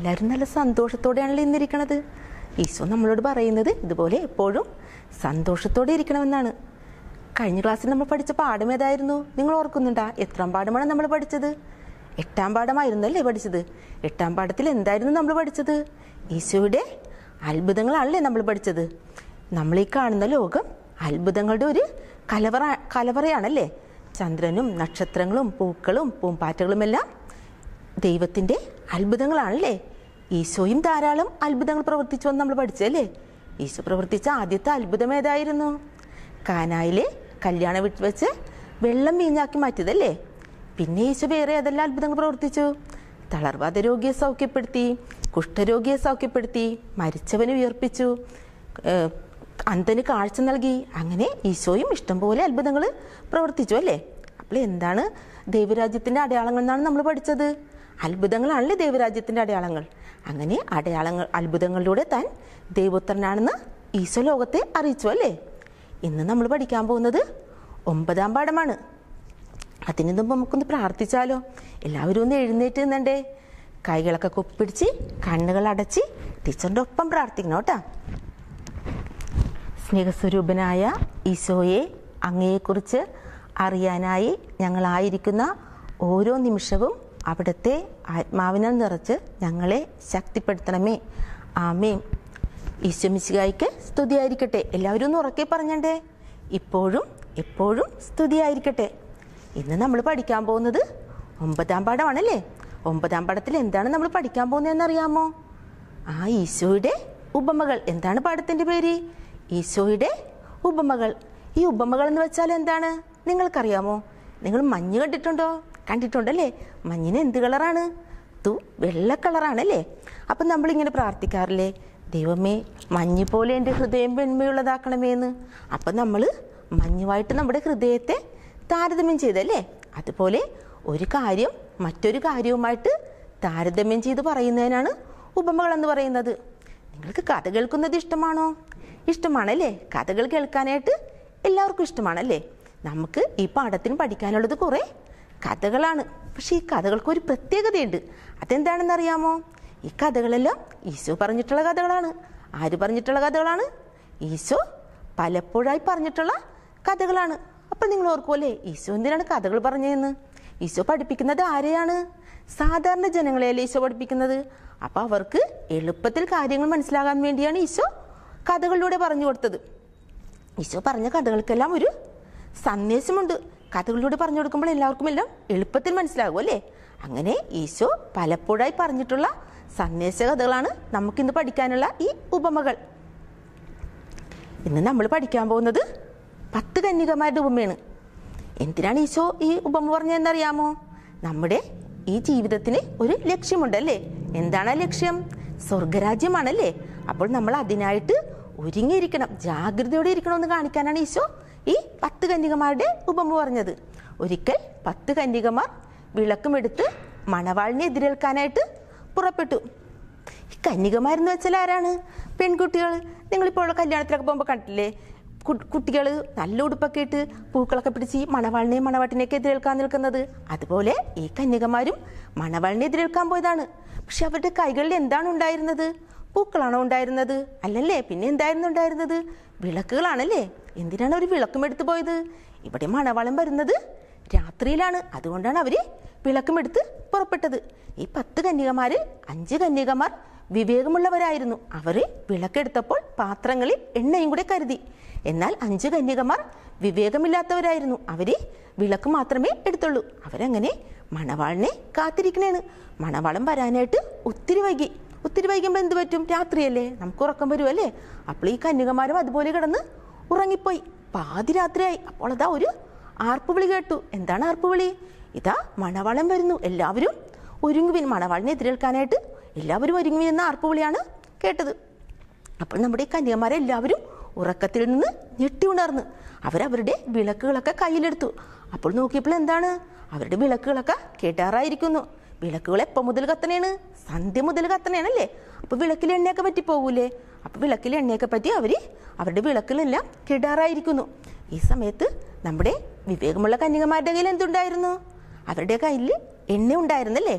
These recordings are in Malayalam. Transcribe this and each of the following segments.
എല്ലാവരും നല്ല സന്തോഷത്തോടെയാണല്ലോ ഇന്നിരിക്കണത് ഈശോ നമ്മളോട് പറയുന്നത് ഇതുപോലെ എപ്പോഴും സന്തോഷത്തോടെ ഇരിക്കണമെന്നാണ് കഴിഞ്ഞ ക്ലാസ്സിൽ നമ്മൾ പഠിച്ച പാഠം ഏതായിരുന്നു നിങ്ങൾ ഓർക്കുന്നുണ്ടാ എത്രാം പാഠമാണ് നമ്മൾ പഠിച്ചത് എട്ടാം പാഠമായിരുന്നല്ലേ പഠിച്ചത് എട്ടാം പാഠത്തിൽ എന്തായിരുന്നു നമ്മൾ പഠിച്ചത് ഈശോയുടെ അത്ഭുതങ്ങളാണല്ലേ നമ്മൾ പഠിച്ചത് നമ്മൾ ഈ കാണുന്ന ലോകം അത്ഭുതങ്ങളുടെ ഒരു കലവറ കലവറയാണല്ലേ ചന്ദ്രനും നക്ഷത്രങ്ങളും പൂക്കളും പൂമ്പാറ്റകളുമെല്ലാം ദൈവത്തിൻ്റെ അത്ഭുതങ്ങളാണല്ലേ ഈശോയും ധാരാളം അത്ഭുതങ്ങൾ പ്രവർത്തിച്ചു എന്ന് നമ്മൾ പഠിച്ചല്ലേ ഈശോ പ്രവർത്തിച്ച ആദ്യത്തെ അത്ഭുതം ഏതായിരുന്നു കാനായിലെ കല്യാണ വീട്ടിൽ വെച്ച് വെള്ളം വീഞ്ഞാക്കി മാറ്റിയതല്ലേ പിന്നെ ഈശോ വേറെ ഏതെല്ലാം അത്ഭുതങ്ങൾ പ്രവർത്തിച്ചു തളർവാദ രോഗിയെ സൗഖ്യപ്പെടുത്തി കുഷ്ഠരോഗിയെ സൗഖ്യപ്പെടുത്തി മരിച്ചവനെ ഉയർപ്പിച്ചു ഏഹ് അന്ധന് കാഴ്ച നൽകി അങ്ങനെ ഈശോയും ഇഷ്ടംപോലെ അത്ഭുതങ്ങൾ പ്രവർത്തിച്ചു അല്ലേ അപ്പോൾ എന്താണ് ദൈവരാജ്യത്തിൻ്റെ അടയാളങ്ങൾ എന്നാണ് നമ്മൾ പഠിച്ചത് അത്ഭുതങ്ങളാണല്ലേ ദൈവരാജ്യത്തിൻ്റെ അടയാളങ്ങൾ അങ്ങനെ അടയാളങ്ങൾ അത്ഭുതങ്ങളിലൂടെ താൻ ദൈവോത്തരനാണെന്ന് ഈശോ ലോകത്തെ അറിയിച്ചു അല്ലേ ഇന്ന് നമ്മൾ പഠിക്കാൻ പോകുന്നത് ഒമ്പതാം പാഠമാണ് അതിന് മുമ്പ് നമുക്കൊന്ന് പ്രാർത്ഥിച്ചാലോ എല്ലാവരും ഒന്ന് എഴുന്നേറ്റ് നിന്നണ്ടേ കൈകളൊക്കെ കൊപ്പിടിച്ച് കണ്ണുകൾ അടച്ച് ടീച്ചറിൻ്റെ ഒപ്പം പ്രാർത്ഥിക്കണം കേട്ടോ സ്നേഹസ്വരൂപനായ ഈശോയെ അങ്ങയെക്കുറിച്ച് അറിയാനായി ഞങ്ങളായിരിക്കുന്ന ഓരോ നിമിഷവും അവിടുത്തെ ആത്മാവിനാൽ നിറച്ച് ഞങ്ങളെ ശക്തിപ്പെടുത്തണമേ ആമേൻ ഈശോ മിശികായിക്ക് സ്തുതിയായിരിക്കട്ടെ എല്ലാവരും ഒന്ന് ഉറക്കെ പറഞ്ഞണ്ടേ ഇപ്പോഴും എപ്പോഴും സ്തുതിയായിരിക്കട്ടെ ഇന്ന് നമ്മൾ പഠിക്കാൻ പോകുന്നത് ഒമ്പതാം പാഠമാണല്ലേ ഒമ്പതാം പാഠത്തിൽ എന്താണ് നമ്മൾ പഠിക്കാൻ പോകുന്നതെന്ന് അറിയാമോ ആ ഈശോയുടെ ഉപമകൾ എന്താണ് പാഠത്തിൻ്റെ പേര് ഈശോയുടെ ഉപമകൾ ഈ ഉപമകൾ എന്ന് വെച്ചാൽ എന്താണ് നിങ്ങൾക്കറിയാമോ നിങ്ങൾ മഞ്ഞ് കണ്ടിട്ടുണ്ടോ കണ്ടിട്ടുണ്ടല്ലേ മഞ്ഞിന് എന്ത് കളറാണ് തു വെള്ള കളറാണല്ലേ അപ്പം നമ്മളിങ്ങനെ പ്രാർത്ഥിക്കാറില്ലേ ദൈവമേ മഞ്ഞ് പോലെ എൻ്റെ ഹൃദയം വെണ്മയുള്ളതാക്കണമേ എന്ന് അപ്പം നമ്മൾ മഞ്ഞുമായിട്ട് നമ്മുടെ ഹൃദയത്തെ താരതമ്യം ചെയ്തല്ലേ അതുപോലെ ഒരു കാര്യം മറ്റൊരു കാര്യവുമായിട്ട് താരതമ്യം ചെയ്ത് പറയുന്നതിനാണ് ഉപമകൾ എന്ന് പറയുന്നത് നിങ്ങൾക്ക് കഥ കേൾക്കുന്നത് ഇഷ്ടമാണോ ഇഷ്ടമാണല്ലേ കഥകൾ കേൾക്കാനായിട്ട് എല്ലാവർക്കും ഇഷ്ടമാണല്ലേ നമുക്ക് ഈ പാഠത്തിന് പഠിക്കാനുള്ളത് കുറേ കഥകളാണ് പക്ഷേ ഈ കഥകൾക്ക് ഒരു പ്രത്യേകതയുണ്ട് അതെന്താണെന്ന് അറിയാമോ ഈ കഥകളെല്ലാം ഈശോ പറഞ്ഞിട്ടുള്ള കഥകളാണ് ആര് പറഞ്ഞിട്ടുള്ള കഥകളാണ് ഈശോ പലപ്പോഴായി പറഞ്ഞിട്ടുള്ള കഥകളാണ് അപ്പം നിങ്ങൾ ഓർക്കുമല്ലേ ഈശോ എന്തിനാണ് കഥകൾ പറഞ്ഞതെന്ന് ഈശോ പഠിപ്പിക്കുന്നത് ആരെയാണ് സാധാരണ ജനങ്ങളെയല്ലേ ഈശോ പഠിപ്പിക്കുന്നത് അപ്പം അവർക്ക് എളുപ്പത്തിൽ കാര്യങ്ങൾ മനസ്സിലാകാൻ വേണ്ടിയാണ് ഈശോ കഥകളിലൂടെ പറഞ്ഞു കൊടുത്തത് ഈശോ പറഞ്ഞ കഥകൾക്കെല്ലാം ഒരു സന്ദേശമുണ്ട് കഥകളിലൂടെ പറഞ്ഞു കൊടുക്കുമ്പോൾ എല്ലാവർക്കും എല്ലാം എളുപ്പത്തിൽ മനസ്സിലാകും അല്ലേ അങ്ങനെ ഈശോ പലപ്പോഴായി പറഞ്ഞിട്ടുള്ള സന്ദേശ കഥകളാണ് നമുക്കിന്ന് പഠിക്കാനുള്ള ഈ ഉപമകൾ ഇന്ന് നമ്മൾ പഠിക്കാൻ പോകുന്നത് പത്ത് കന്യകമാരുടെ ഉപമയാണ് എന്തിനാണ് ഈശോ ഈ ഉപമ പറഞ്ഞതെന്നറിയാമോ നമ്മുടെ ഈ ജീവിതത്തിന് ഒരു ലക്ഷ്യമുണ്ടല്ലേ എന്താണ് ആ ലക്ഷ്യം സ്വർഗരാജ്യമാണല്ലേ അപ്പോൾ നമ്മൾ അതിനായിട്ട് ഒരുങ്ങിയിരിക്കണം ജാഗ്രതയോടെ ഇരിക്കണമെന്ന് കാണിക്കാനാണ് ഈശോ ഈ പത്ത് കന്യകമാരുടെ ഉപമ പറഞ്ഞത് ഒരിക്കൽ പത്ത് കന്യകമാർ വിളക്കുമെടുത്ത് മണവാളിനെ എതിരേൽക്കാനായിട്ട് പുറപ്പെട്ടു ഈ കന്യകമാരെന്ന് വെച്ചാൽ ആരാണ് പെൺകുട്ടികൾ നിങ്ങളിപ്പോൾ കല്യാണത്തിലൊക്കെ പോകുമ്പോൾ കണ്ടില്ലേ കുട്ടികൾ നല്ല ഉടുപ്പൊക്കെ ഇട്ട് പൂക്കളൊക്കെ പിടിച്ച് ഈ മണവാളിനെയും മണവാട്ടിനെയൊക്കെ എതിരേൽക്കാൻ നിൽക്കുന്നത് അതുപോലെ ഈ കന്യകമാരും മണവാളിനെ എതിരേൽക്കാൻ പോയതാണ് പക്ഷെ അവരുടെ കൈകളിൽ എന്താണ് ഉണ്ടായിരുന്നത് പൂക്കളാണോ ഉണ്ടായിരുന്നത് അല്ലല്ലേ പിന്നെ എന്തായിരുന്നു ഉണ്ടായിരുന്നത് വിളക്കുകളാണല്ലേ എന്തിനാണ് അവർ വിളക്കും എടുത്തു പോയത് ഇവിടെ മണവാളം വരുന്നത് രാത്രിയിലാണ് അതുകൊണ്ടാണ് അവർ വിളക്കുമെടുത്ത് പുറപ്പെട്ടത് ഈ പത്ത് കന്യകമാരിൽ അഞ്ച് കന്യകമാർ വിവേകമുള്ളവരായിരുന്നു അവർ വിളക്കെടുത്തപ്പോൾ പാത്രങ്ങളിൽ എണ്ണയും കൂടെ കരുതി എന്നാൽ അഞ്ച് കന്യകമാർ വിവേകമില്ലാത്തവരായിരുന്നു അവര് വിളക്ക് മാത്രമേ എടുത്തുള്ളൂ അവരങ്ങനെ മണവാളിനെ കാത്തിരിക്കണേണ് മണവാളം വരാനായിട്ട് ഒത്തിരി വൈകി ഒത്തിരി വൈകുമ്പോൾ എന്ത് പറ്റും രാത്രിയല്ലേ നമുക്ക് ഉറക്കം വരുമല്ലേ അപ്പോൾ ഈ കന്യകമാരും അതുപോലെ കിടന്ന് ഉറങ്ങിപ്പോയി പാതിരാത്രിയായി അപ്പോൾ അതാ ഒരു ആർപ്പുവിളി കേട്ടു എന്താണ് ആർപ്പുവിളി ഇതാ മണവാളം വരുന്നു എല്ലാവരും ഒരുങ്ങുവിൻ മണവാളിനെ എതിരേൽക്കാനായിട്ട് എല്ലാവരും ഒരുങ്ങുവിൻ എന്ന ആർപ്പുവിളിയാണ് കേട്ടത് അപ്പോൾ നമ്മുടെ ഈ കന്യകമാരെ എല്ലാവരും ഉറക്കത്തിൽ നിന്ന് ഞെട്ടി ഉണർന്ന് അവരവരുടെ വിളക്കുകളൊക്കെ കയ്യിലെടുത്തു അപ്പോൾ നോക്കിയപ്പോൾ എന്താണ് അവരുടെ വിളക്കുകളൊക്കെ കേട്ടാറായിരിക്കുന്നു വിളക്കുകൾ എപ്പോൾ മുതൽ കത്തണേണ് സന്ധ്യ മുതൽ കത്തണേണല്ലേ അപ്പോൾ വിളക്കിൽ എണ്ണയൊക്കെ പറ്റി പോകൂലേ അപ്പോൾ വിളക്കിൽ എണ്ണയൊക്കെ പറ്റി അവർ അവരുടെ വിളക്കുകളെല്ലാം കെടാറായിരിക്കുന്നു ഈ സമയത്ത് നമ്മുടെ വിവേകമുള്ള കന്യകമാരുടെ കയ്യിൽ എന്തുണ്ടായിരുന്നു അവരുടെ കയ്യിൽ എണ്ണ ഉണ്ടായിരുന്നല്ലേ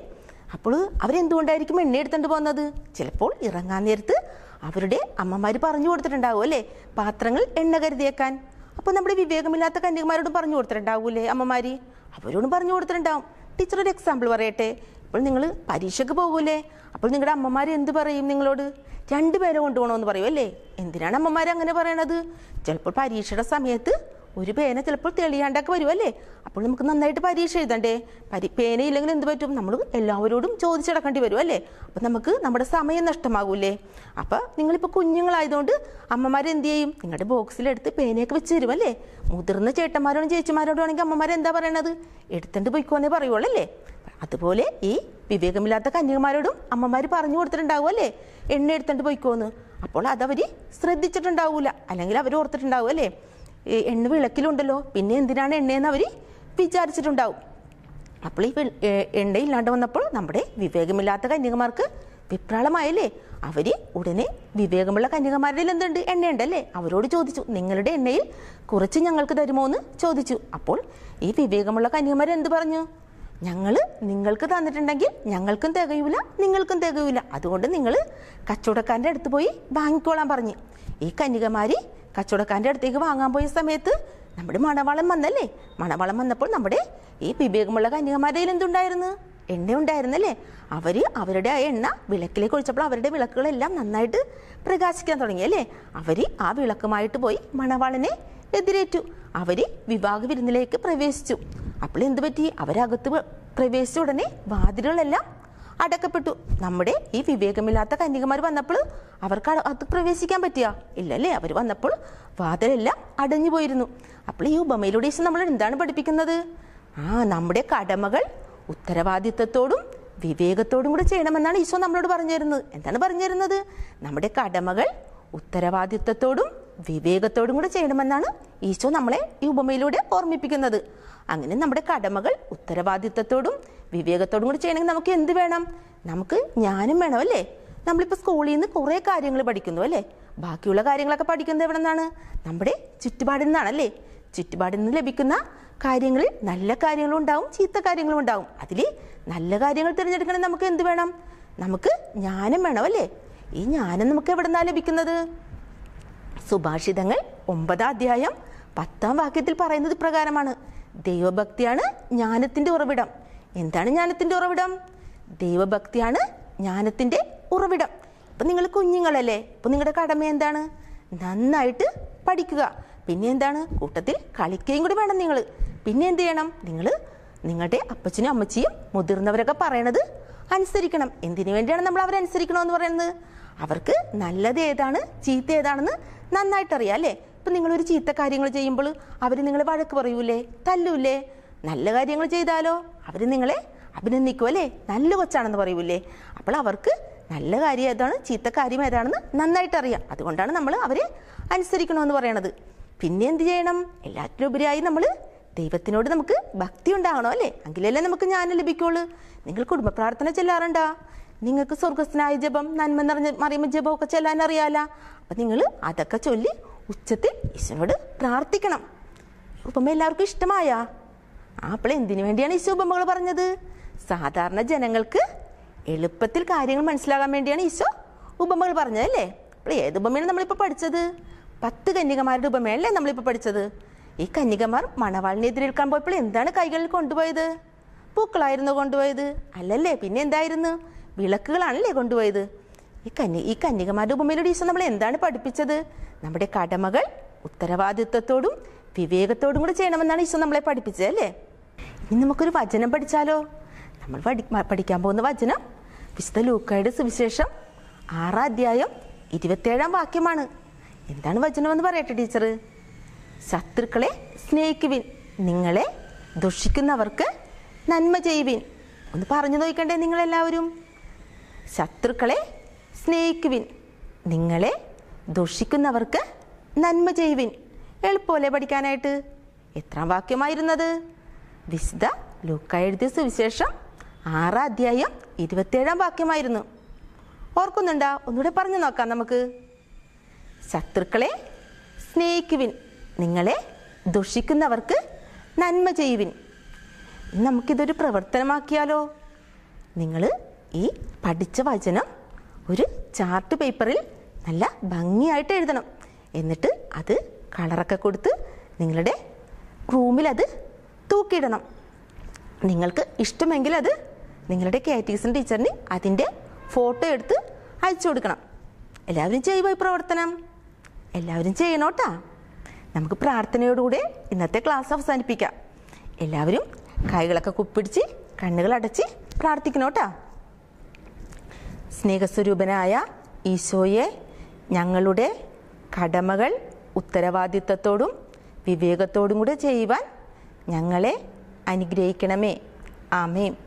അപ്പോൾ അവരെന്തുകൊണ്ടായിരിക്കും എണ്ണ എടുത്തുകൊണ്ട് പോകുന്നത് ചിലപ്പോൾ ഇറങ്ങാൻ നേരത്ത് അവരുടെ അമ്മമാർ പറഞ്ഞു കൊടുത്തിട്ടുണ്ടാവും അല്ലേ പാത്രങ്ങൾ എണ്ണ കരുതിയേക്കാൻ അപ്പോൾ നമ്മുടെ വിവേകമില്ലാത്ത കന്യകമാരോടും പറഞ്ഞു കൊടുത്തിട്ടുണ്ടാവൂലേ അമ്മമാര് അവരോടും പറഞ്ഞു കൊടുത്തിട്ടുണ്ടാവും ടീച്ചർ ഒരു എക്സാമ്പിൾ പറയട്ടെ ഇപ്പോൾ നിങ്ങൾ പരീക്ഷയ്ക്ക് പോകൂലേ അപ്പോൾ നിങ്ങളുടെ അമ്മമാർ എന്ത് പറയും നിങ്ങളോട് രണ്ടുപേരെ കൊണ്ടുപോകണമെന്ന് പറയും അല്ലേ എന്തിനാണ് അമ്മമാർ അങ്ങനെ പറയണത് ചിലപ്പോൾ പരീക്ഷയുടെ സമയത്ത് ഒരു പേന ചിലപ്പോൾ തെളിയാണ്ടൊക്കെ വരുമല്ലേ അപ്പോൾ നമുക്ക് നന്നായിട്ട് പരീക്ഷ എഴുതണ്ടേ പരി പേന ഇല്ലെങ്കിൽ എന്ത് പറ്റും നമ്മൾ എല്ലാവരോടും ചോദിച്ചടക്കേണ്ടി വരും അല്ലേ അപ്പം നമുക്ക് നമ്മുടെ സമയം നഷ്ടമാകൂലേ അപ്പം നിങ്ങളിപ്പോൾ കുഞ്ഞുങ്ങളായതുകൊണ്ട് അമ്മമാർ എന്ത് ചെയ്യും നിങ്ങളുടെ ബോക്സിലെടുത്ത് പേനയൊക്കെ വെച്ച് തരും അല്ലേ മുതിർന്ന ചേട്ടന്മാരോടും ചേച്ചിമാരോടും ആണെങ്കിൽ അമ്മമാർ എന്താ പറയണത് എടുത്തിട്ട് പോയിക്കോന്നേ പറയുള്ളൂ അല്ലേ അതുപോലെ ഈ വിവേകമില്ലാത്ത കന്യകമാരോടും അമ്മമാർ പറഞ്ഞു കൊടുത്തിട്ടുണ്ടാവും അല്ലേ എണ്ണ എടുത്തിട്ട് പോയിക്കോന്ന് അപ്പോൾ അതവർ ശ്രദ്ധിച്ചിട്ടുണ്ടാവൂല അല്ലെങ്കിൽ അവർ ഓർത്തിട്ടുണ്ടാവും അല്ലേ ഈ എണ്ണ വിളക്കിലുണ്ടല്ലോ പിന്നെ എന്തിനാണ് എണ്ണയെന്ന് അവർ വിചാരിച്ചിട്ടുണ്ടാവും അപ്പോൾ ഈ വെ- ഏ- എണ്ണയില്ലാണ്ട് വന്നപ്പോൾ നമ്മുടെ വിവേകമില്ലാത്ത കന്യകമാർക്ക് വിപ്രാളമായല്ലേ അവർ ഉടനെ വിവേകമുള്ള കന്യകമാരുടെ കയ്യിൽ എന്തുണ്ട് എണ്ണയുണ്ടല്ലേ അവരോട് ചോദിച്ചു നിങ്ങളുടെ എണ്ണയിൽ കുറച്ച് ഞങ്ങൾക്ക് തരുമോ എന്ന് ചോദിച്ചു അപ്പോൾ ഈ വിവേകമുള്ള കന്യകമാർ എന്ത് പറഞ്ഞു ഞങ്ങൾ നിങ്ങൾക്ക് തന്നിട്ടുണ്ടെങ്കിൽ ഞങ്ങൾക്കും തികയൂല നിങ്ങൾക്കും തികയൂല അതുകൊണ്ട് നിങ്ങൾ കച്ചവടക്കാരൻ്റെ അടുത്ത് പോയി വാങ്ങിക്കോളാൻ പറഞ്ഞു ഈ കന്യകമാരി കച്ചവടക്കാരൻ്റെ അടുത്തേക്ക് വാങ്ങാൻ പോയ സമയത്ത് നമ്മുടെ മണവാളം വന്നല്ലേ മണവാളം വന്നപ്പോൾ നമ്മുടെ ഈ വിവേകമുള്ള കന്യകമാരുടെ കയ്യിൽ എന്തുണ്ടായിരുന്നു എണ്ണ ഉണ്ടായിരുന്നല്ലേ അവർ അവരുടെ ആ എണ്ണ വിളക്കിലേക്ക് ഒഴിച്ചപ്പോൾ അവരുടെ വിളക്കുകളെല്ലാം നന്നായിട്ട് പ്രകാശിക്കാൻ തുടങ്ങി അല്ലേ അവർ ആ വിളക്കുമായിട്ട് പോയി മണവാളനെ എതിരേറ്റു അവർ വിവാഹ വിരുന്നിലേക്ക് പ്രവേശിച്ചു അപ്പോൾ എന്ത് പറ്റി അവരകത്ത് വ- പ്രവേശിച്ച ഉടനെ വാതിലുകളെല്ലാം അടക്കപ്പെട്ടു നമ്മുടെ ഈ വിവേകമില്ലാത്ത കന്യകമാർ വന്നപ്പോൾ അവർക്ക് അക- അകത്ത് പ്രവേശിക്കാൻ പറ്റിയ ഇല്ലല്ലേ അവർ വന്നപ്പോൾ വാതിലെല്ലാം അടഞ്ഞു പോയിരുന്നു അപ്പോൾ ഈ ഉപമയിലൂടെ ഈശോ നമ്മൾ എന്താണ് പഠിപ്പിക്കുന്നത് ആ നമ്മുടെ കടമകൾ ഉത്തരവാദിത്തത്തോടും വിവേകത്തോടും കൂടെ ചെയ്യണമെന്നാണ് ഈശോ നമ്മളോട് പറഞ്ഞു തരുന്നത് എന്താണ് പറഞ്ഞു തരുന്നത് നമ്മുടെ കടമകൾ ഉത്തരവാദിത്തത്തോടും വിവേകത്തോടും കൂടെ ചെയ്യണമെന്നാണ് ഈശോ നമ്മളെ ഈ ഉപമയിലൂടെ ഓർമ്മിപ്പിക്കുന്നത് അങ്ങനെ നമ്മുടെ കടമകൾ ഉത്തരവാദിത്തത്തോടും വിവേകത്തോടും കൂടി ചെയ്യണമെങ്കിൽ നമുക്ക് എന്ത് വേണം നമുക്ക് ജ്ഞാനം വേണം അല്ലേ നമ്മളിപ്പോൾ സ്കൂളിൽ നിന്ന് കുറേ കാര്യങ്ങൾ പഠിക്കുന്നു അല്ലേ ബാക്കിയുള്ള കാര്യങ്ങളൊക്കെ പഠിക്കുന്നത് എവിടെ നിന്നാണ് നമ്മുടെ ചുറ്റുപാടിൽ നിന്നാണല്ലേ ചുറ്റുപാടിൽ നിന്ന് ലഭിക്കുന്ന കാര്യങ്ങളിൽ നല്ല കാര്യങ്ങളും ഉണ്ടാവും ചീത്ത കാര്യങ്ങളും ഉണ്ടാവും അതിൽ നല്ല കാര്യങ്ങൾ തിരഞ്ഞെടുക്കണമെങ്കിൽ നമുക്ക് എന്ത് വേണം നമുക്ക് ജ്ഞാനം വേണം അല്ലേ ഈ ജ്ഞാനം നമുക്ക് എവിടെ നിന്നാണ് ലഭിക്കുന്നത് സുഭാഷിതങ്ങൾ ഒമ്പതാം അധ്യായം പത്താം വാക്യത്തിൽ പറയുന്നത് പ്രകാരമാണ് ദൈവഭക്തിയാണ് ജ്ഞാനത്തിന്റെ ഉറവിടം എന്താണ് ജ്ഞാനത്തിന്റെ ഉറവിടം ദൈവഭക്തിയാണ് ജ്ഞാനത്തിന്റെ ഉറവിടം ഇപ്പം നിങ്ങൾ കുഞ്ഞുങ്ങളല്ലേ ഇപ്പം നിങ്ങളുടെ കടമ എന്താണ് നന്നായിട്ട് പഠിക്കുക പിന്നെ എന്താണ് കൂട്ടത്തിൽ കളിക്കുകയും കൂടി വേണം നിങ്ങൾ പിന്നെ എന്ത് ചെയ്യണം നിങ്ങൾ നിങ്ങളുടെ അപ്പച്ചനും അമ്മച്ചിയും മുതിർന്നവരൊക്കെ പറയണത് അനുസരിക്കണം എന്തിനു വേണ്ടിയാണ് നമ്മൾ അവരെ അനുസരിക്കണമെന്ന് പറയുന്നത് അവർക്ക് നല്ലത് ഏതാണ് ചീത്ത ഏതാണെന്ന് നന്നായിട്ട് അറിയാം അല്ലേ ഇപ്പം നിങ്ങളൊരു ചീത്ത കാര്യങ്ങൾ ചെയ്യുമ്പോൾ അവർ നിങ്ങളെ വഴക്ക് പറയൂലേ തല്ലൂലേ നല്ല കാര്യങ്ങൾ ചെയ്താലോ അവർ നിങ്ങളെ അഭിനന്ദിക്കും അല്ലേ നല്ല കൊച്ചാണെന്ന് പറയൂലേ അപ്പോൾ അവർക്ക് നല്ല കാര്യം ഏതാണ് ചീത്ത കാര്യം ഏതാണെന്ന് നന്നായിട്ട് അറിയാം അതുകൊണ്ടാണ് നമ്മൾ അവരെ അനുസരിക്കണമെന്ന് പറയണത് പിന്നെ എന്ത് ചെയ്യണം എല്ലാറ്റിനുപരിയായി നമ്മൾ ദൈവത്തിനോട് നമുക്ക് ഭക്തി ഉണ്ടാകണം അല്ലേ എങ്കിലല്ലേ നമുക്ക് ജ്ഞാനം ലഭിക്കുള്ളൂ നിങ്ങൾ കുടുംബ പ്രാർത്ഥന ചെല്ലാറുണ്ടാ നിങ്ങൾക്ക് സ്വർഗസ്നായ ജപം നന്മ നിറഞ്ഞ മറിയുമ്പോൾ ജപമൊക്കെ ചെല്ലാൻ അറിയാല അപ്പം നിങ്ങൾ അതൊക്കെ ചൊല്ലി ഉച്ചത്തിൽ ഈശോയോട് പ്രാർത്ഥിക്കണം ഉപമ എല്ലാവർക്കും ഇഷ്ടമായാ ആ അപ്പോൾ എന്തിനു വേണ്ടിയാണ് ഈശോ ഉപമകൾ പറഞ്ഞത് സാധാരണ ജനങ്ങൾക്ക് എളുപ്പത്തിൽ കാര്യങ്ങൾ മനസ്സിലാകാൻ വേണ്ടിയാണ് ഈശോ ഉപമകൾ പറഞ്ഞത് അല്ലേ അപ്പോൾ ഏത് ഉപമയാണ് നമ്മളിപ്പോൾ പഠിച്ചത് പത്ത് കന്യകമാരുടെ ഉപമയല്ലേ നമ്മളിപ്പോൾ പഠിച്ചത് ഈ കന്യകമാർ മണവാളിനെ എതിരേൽക്കാൻ പോയപ്പോൾ എന്താണ് കൈകളിൽ കൊണ്ടുപോയത് പൂക്കളായിരുന്നു കൊണ്ടുപോയത് അല്ലല്ലേ പിന്നെ എന്തായിരുന്നു വിളക്കുകളാണല്ലേ കൊണ്ടുപോയത് ഈ കന്യ ഈ കന്യകമാരുടെ ഉപമയിലൂടെ ഈശോ നമ്മൾ എന്താണ് പഠിപ്പിച്ചത് നമ്മുടെ കടമകൾ ഉത്തരവാദിത്വത്തോടും വിവേകത്തോടും കൂടി ചെയ്യണമെന്നാണ് ഈശോ നമ്മളെ പഠിപ്പിച്ചത് അല്ലേ ഇനി നമുക്കൊരു വചനം പഠിച്ചാലോ നമ്മൾ പഠി പഠിക്കാൻ പോകുന്ന വചനം വിശുദ്ധ ലൂക്കായുടെ സുവിശേഷം ആറാം അധ്യായം ഇരുപത്തേഴാം വാക്യമാണ് എന്താണ് വചനം എന്ന് പറയട്ടെ ടീച്ചർ ശത്രുക്കളെ സ്നേഹിക്കുവിൻ നിങ്ങളെ ദുഷിക്കുന്നവർക്ക് നന്മ ചെയ്യുവിൻ ഒന്ന് പറഞ്ഞു നോക്കണ്ടേ നിങ്ങളെല്ലാവരും ശത്രുക്കളെ സ്നേഹിക്കുവിൻ നിങ്ങളെ ദുഷിക്കുന്നവർക്ക് നന്മ ചെയ്യുവിൻ എളുപ്പമല്ലേ പഠിക്കാനായിട്ട് എത്രാം വാക്യമായിരുന്നത് വിശുദ്ധ ലൂക്ക എഴുതിയ സുവിശേഷം ആറാം അധ്യായം ഇരുപത്തേഴാം വാക്യമായിരുന്നു ഓർക്കുന്നുണ്ടാ ഒന്നുകൂടെ പറഞ്ഞു നോക്കാം നമുക്ക് ശത്രുക്കളെ സ്നേഹിക്കുവിൻ നിങ്ങളെ ദുഷിക്കുന്നവർക്ക് നന്മ ചെയ്യുവിൻ ഇനി നമുക്കിതൊരു പ്രവർത്തനമാക്കിയാലോ നിങ്ങൾ ഈ പഠിച്ച വചനം ഒരു ചാർട്ട് പേപ്പറിൽ നല്ല ഭംഗിയായിട്ട് എഴുതണം എന്നിട്ട് അത് കളറൊക്കെ കൊടുത്ത് നിങ്ങളുടെ റൂമിൽ അത് തൂക്കിയിടണം നിങ്ങൾക്ക് ഇഷ്ടമെങ്കിൽ അത് നിങ്ങളുടെ കാറ്റീസൺ ടീച്ചറിന് അതിൻ്റെ ഫോട്ടോ എടുത്ത് അയച്ചു കൊടുക്കണം എല്ലാവരും ചെയ്യുമോ ഈ പ്രവർത്തനം എല്ലാവരും ചെയ്യണോട്ടാ നമുക്ക് പ്രാർത്ഥനയോടുകൂടെ ഇന്നത്തെ ക്ലാസ് അവസാനിപ്പിക്കാം എല്ലാവരും കൈകളൊക്കെ കുപ്പിടിച്ച് കണ്ണുകൾ അടച്ച് പ്രാർത്ഥിക്കണോട്ടാ സ്നേഹസ്വരൂപനായ ഈശോയെ ഞങ്ങളുടെ കടമകൾ ഉത്തരവാദിത്തത്തോടും വിവേകത്തോടും കൂടെ ചെയ്യുവാൻ ഞങ്ങളെ അനുഗ്രഹിക്കണമേ ആമേൻ